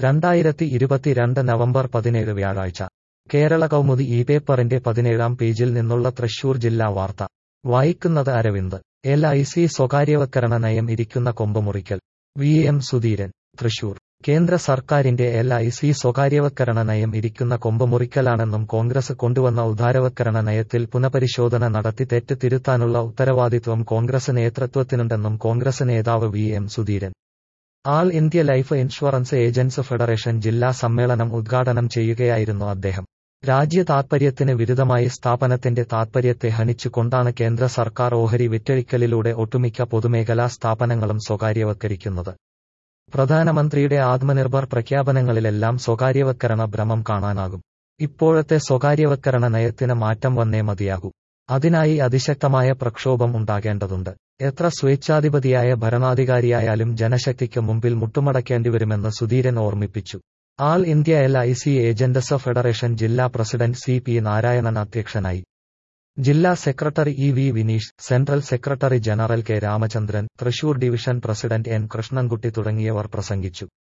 രണ്ടായിരത്തി ഇരുപത്തിരണ്ട് നവംബർ പതിനേഴ് വ്യാഴാഴ്ച കേരള കൗമുദി ഈ പേപ്പറിന്റെ പതിനേഴാം പേജിൽ നിന്നുള്ള തൃശൂർ ജില്ലാ വാർത്ത വായിക്കുന്നത് അരവിന്ദ് എൽ ഐ സി സ്വകാര്യവൽക്കരണ നയം ഇരിക്കുന്ന കൊമ്പുമുറിക്കൽ വി എം സുധീരൻ തൃശൂർ കേന്ദ്ര സർക്കാരിന്റെ എൽ ഐ സി സ്വകാര്യവൽക്കരണ നയം ഇരിക്കുന്ന കൊമ്പുമുറിക്കലാണെന്നും കോൺഗ്രസ് കൊണ്ടുവന്ന ഉദാരവൽക്കരണ നയത്തിൽ പുനഃപരിശോധന നടത്തി തെറ്റ് തിരുത്താനുള്ള ഉത്തരവാദിത്വം കോൺഗ്രസ് നേതൃത്വത്തിനുണ്ടെന്നും കോൺഗ്രസ് നേതാവ് V M Sudheeran all India life insurance agents federation ജില്ലാ സമ്മേളനം ഉദ്ഘാടനം ചെയ്യുകയായിരുന്നു അദ്ദേഹം രാജ്യ താത്പര്യത്തിന് വിരുദ്ധമായി സ്ഥാപനത്തിന്റെ താത്പര്യത്തെ ഹനിച്ചുകൊണ്ടാണ് കേന്ദ്ര സർക്കാർ ഓഹരി വിറ്റഴിക്കലിലൂടെ ഒട്ടുമിക്ക പൊതുമേഖലാ സ്ഥാപനങ്ങളും സ്വകാര്യവൽക്കരിക്കുന്നത് പ്രധാനമന്ത്രിയുടെ ആത്മനിർഭർ പ്രഖ്യാപനങ്ങളിലെല്ലാം സ്വകാര്യവൽക്കരണ ഭ്രമം കാണാനാകും ഇപ്പോഴത്തെ സ്വകാര്യവൽക്കരണ നയത്തിന് മാറ്റം വന്നേ മതിയാകൂ അതിനായി അതിശക്തമായ പ്രക്ഷോഭം ഉണ്ടാകേണ്ടതുണ്ട് എത്ര സ്വേച്ഛാധിപതിയായ ഭരണാധികാരിയായാലും ജനശക്തിക്ക് മുമ്പിൽ മുട്ടുമടക്കേണ്ടിവരുമെന്ന് സുധീരൻ ഓർമ്മിപ്പിച്ചു all India L I C agents federation ജില്ലാ പ്രസിഡന്റ് സി പി നാരായണൻ അധ്യക്ഷനായി ജില്ലാ secretary E V Vineesh central secretary general K Ramachandran Thrissur division president N Krishnankutty തുടങ്ങിയവർ പ്രസംഗിച്ചു